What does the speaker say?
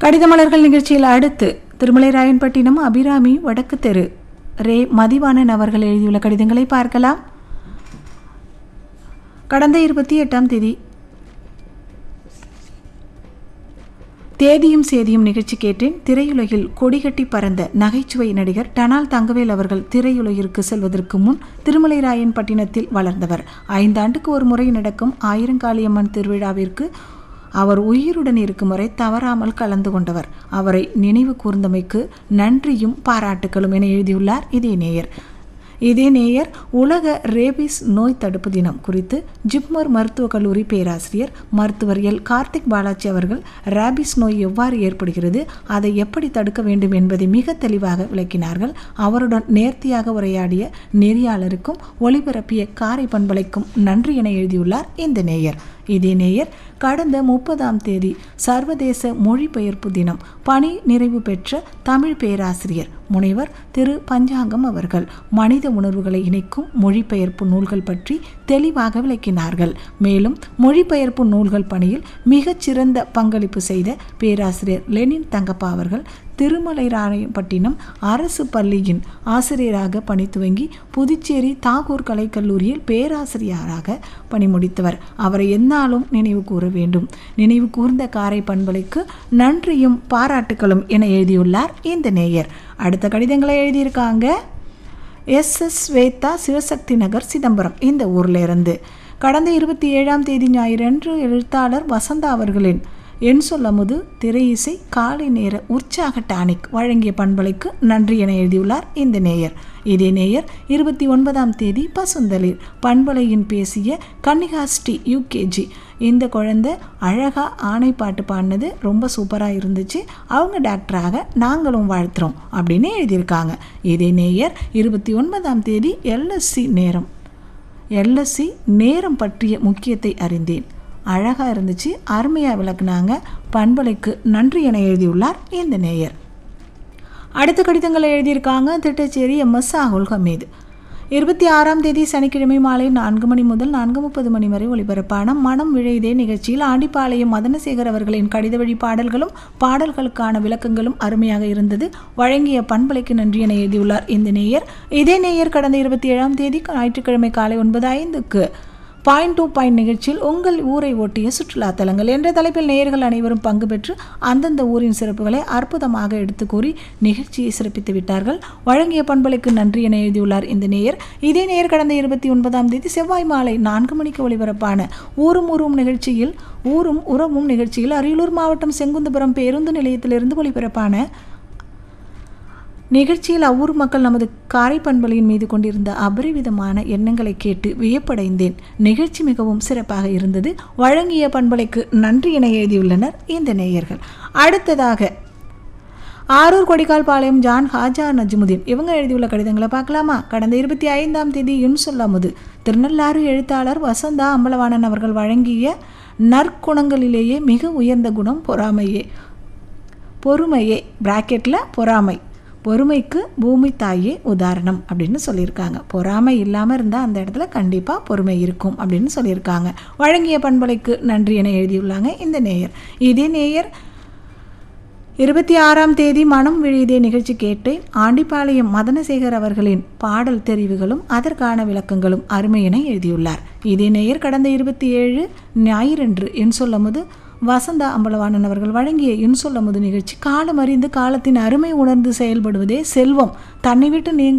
கடிதமலர்கள் நிகழ்ச்சியில் அடுத்து திருமலை ராயன்பட்டினம் அபிராமி வடக்கு தெரு ரே மதிவாணன் அவர்கள் எழுதியுள்ள கடிதங்களை பார்க்கலாம் கடந்த இருபத்தி எட்டாம் தேதி தேதியும் சேதியும் நிகழ்ச்சி கேட்டேன் திரையுலகில் கொடிகட்டி பறந்த நகைச்சுவை நடிகர் டனால் தங்கவேல் அவர்கள் திரையுலகிற்கு செல்வதற்கு முன் திருமலைராயன் பட்டினத்தில் வளர்ந்தவர் ஐந்தாண்டுக்கு ஒரு முறை நடக்கும் ஆயிரங்காளியம்மன் திருவிழாவிற்கு அவர் உயிருடன் இருக்கும் வரை தவறாமல் கலந்து கொண்டவர் அவரை நினைவு கூர்ந்தமைக்கு நன்றியும் பாராட்டுகளும் என எழுதியுள்ளார் இதே நேயர் இதே நேயர் உலக ரேபிஸ் நோய் தடுப்பு தினம் குறித்து ஜிப்மர் மருத்துவக் கல்லூரி பேராசிரியர் மருத்துவர் எல் கார்த்திக் பாலாஜி அவர்கள் ரேபிஸ் நோய் எவ்வாறு ஏற்படுகிறது அதை எப்படி தடுக்க வேண்டும் என்பதை மிக தெளிவாக விளக்கினார்கள் அவருடன் நேர்த்தியாக உரையாடிய நெறியாளருக்கும் ஒளிபரப்பிய காரை பண்பலைக்கும் நன்றி என எழுதியுள்ளார் இந்த நேயர் இதே நேயர் கடந்த முப்பதாம் தேதி சர்வதேச மொழிபெயர்ப்பு தினம் பணி நிறைவு பெற்ற தமிழ் பேராசிரியர் முனைவர் திரு பஞ்சாங்கம் அவர்கள் மனித உணர்வுகளை இணைக்கும் மொழிபெயர்ப்பு நூல்கள் பற்றி தெளிவாக விளக்கினார்கள் மேலும் மொழிபெயர்ப்பு நூல்கள் பணியில் மிகச்சிறந்த பங்களிப்பு செய்த பேராசிரியர் லெனின் தங்கப்பா அவர்கள் திருமலைராயப்பட்டினம் அரசு பள்ளியின் ஆசிரியராக பணி துவங்கி புதுச்சேரி தாகூர் கலைக்கல்லூரியில் பேராசிரியராக பணி முடித்தவர் அவரை எந்நாளும் நினைவு கூற வேண்டும் நினைவு கூர்ந்த காரை பண்பலைக்கு நன்றியும் பாராட்டுகளும் என எழுதியுள்ளார் இந்த நேயர் அடுத்த கடிதங்களை எழுதியிருக்காங்க எஸ் எஸ் ஸ்வேதா சிவசக்தி நகர் சிதம்பரம் இந்த ஊர்ல இருந்து கடந்த இருபத்தி ஏழாம் தேதி ஞாயிறன்று எழுத்தாளர் வசந்தா அவர்களின் என் சொல்லமுது திரை இசை காலை நேர உற்சாக டானிக் வழங்கிய பண்பலைக்கு நன்றி என எழுதியுள்ளார் இந்த நேயர் இதே நேயர் இருபத்தி ஒன்பதாம் தேதி பசுந்தலில் பண்பலையின் பேசிய கன்னிகாஸ்ரீ யூகேஜி இந்த குழந்தை அழகாக ஆணை பாட்டு பாடினது ரொம்ப சூப்பராக இருந்துச்சு அவங்க டாக்டராக நாங்களும் வாழ்த்துறோம் அப்படின்னு எழுதியிருக்காங்க இதே நேயர் இருபத்தி ஒன்பதாம் தேதி எல்எஸ்சி நேரம் எல்எஸ்சி நேரம் பற்றிய முக்கியத்தை அறிந்தேன் அழகாக இருந்துச்சு அருமையாக விளக்குனாங்க பண்பலைக்கு நன்றி என எழுதியுள்ளார் இந்த நேயர் அடுத்த கடிதங்களை எழுதியிருக்காங்க திட்டச்சேரி எம் எஸ் சாகுல் ஹமீது இருபத்தி ஆறாம் தேதி சனிக்கிழமை மாலை நான்கு மணி முதல் நான்கு முப்பது மணி வரை ஒளிபரப்பான மனம் விழைதே நிகழ்ச்சியில் ஆண்டிப்பாளையம் மதனசேகர் அவர்களின் கடித வழி பாடல்களும் பாடல்களுக்கான விளக்கங்களும் அருமையாக இருந்தது வழங்கிய பண்பலைக்கு நன்றி என எழுதியுள்ளார் இந்த நேயர் இதே நேயர் கடந்த இருபத்தி ஏழாம் தேதி ஞாயிற்றுக்கிழமை காலை ஒன்பது ஐந்துக்கு பாயிண்ட் டூ பாயிண்ட் நிகழ்ச்சியில் உங்கள் ஊரை ஒட்டிய சுற்றுலா தலங்கள் என்ற தலைப்பில் நேயர்கள் அனைவரும் பங்கு பெற்று அந்தந்த ஊரின் சிறப்புகளை அற்புதமாக எடுத்து கூறி நிகழ்ச்சியை சிறப்பித்து விட்டார்கள் வழங்கிய பண்பலைக்கு நன்றி என எழுதியுள்ளார் இந்த நேயர் இதே நேயர் கடந்த இருபத்தி ஒன்பதாம் தேதி செவ்வாய் மாலை நான்கு மணிக்கு ஒளிபரப்பான ஊரும் ஊரும் நிகழ்ச்சியில் ஊரும் உறவும் நிகழ்ச்சியில் அரியலூர் மாவட்டம் செங்குந்தபுரம் பேருந்து நிலையத்திலிருந்து ஒளிபரப்பான நிகழ்ச்சியில் அவ்வூர் மக்கள் நமது காரை பண்பலையின் மீது கொண்டிருந்த அபரிவிதமான எண்ணங்களை கேட்டு வியப்படைந்தேன் நிகழ்ச்சி மிகவும் சிறப்பாக இருந்தது வழங்கிய பண்பலைக்கு நன்றி என எழுதியுள்ளனர் இந்த நேயர்கள் அடுத்ததாக ஆரூர் கொடிக்கால் பாளையம் ஜான் ஹாஜா நஜ்முதீன் இவங்க எழுதியுள்ள கடிதங்களை பார்க்கலாமா கடந்த இருபத்தி ஐந்தாம் தேதி இன்சொல்லாமுது திருநள்ளாறு எழுத்தாளர் வசந்தா அம்பலவாணன் அவர்கள் வழங்கிய நற்குணங்களிலேயே மிக உயர்ந்த குணம் பொறாமையே பொறுமையே பிராக்கெட்டில் பொறாமை பொறுமைக்கு பூமி தாயே உதாரணம் அப்படின்னு சொல்லியிருக்காங்க பொறாமை இல்லாமல் இருந்தால் அந்த இடத்துல கண்டிப்பாக பொறுமை இருக்கும் அப்படின்னு சொல்லியிருக்காங்க வழங்கிய பண்பலைக்கு நன்றி என எழுதியுள்ளாங்க இந்த நேயர் இதே நேயர் இருபத்தி ஆறாம் தேதி மனம் விழிதே நிகழ்ச்சி கேட்டேன் ஆண்டிப்பாளையம் மதனசேகர் அவர்களின் பாடல் தெரிவுகளும் அதற்கான விளக்கங்களும் அருமை என எழுதியுள்ளார் இதே நேயர் கடந்த இருபத்தி ஏழு ஞாயிறன்று என் சொல்லும்போது வசந்தா அம்பலவாணன் அவர்கள் வழங்கிய இன்சொல்லமுது நிகழ்ச்சி காலம் அறிந்து காலத்தின் அருமை உணர்ந்து செயல்படுவதே செல்வம் தன்னை விட்டு நீங்க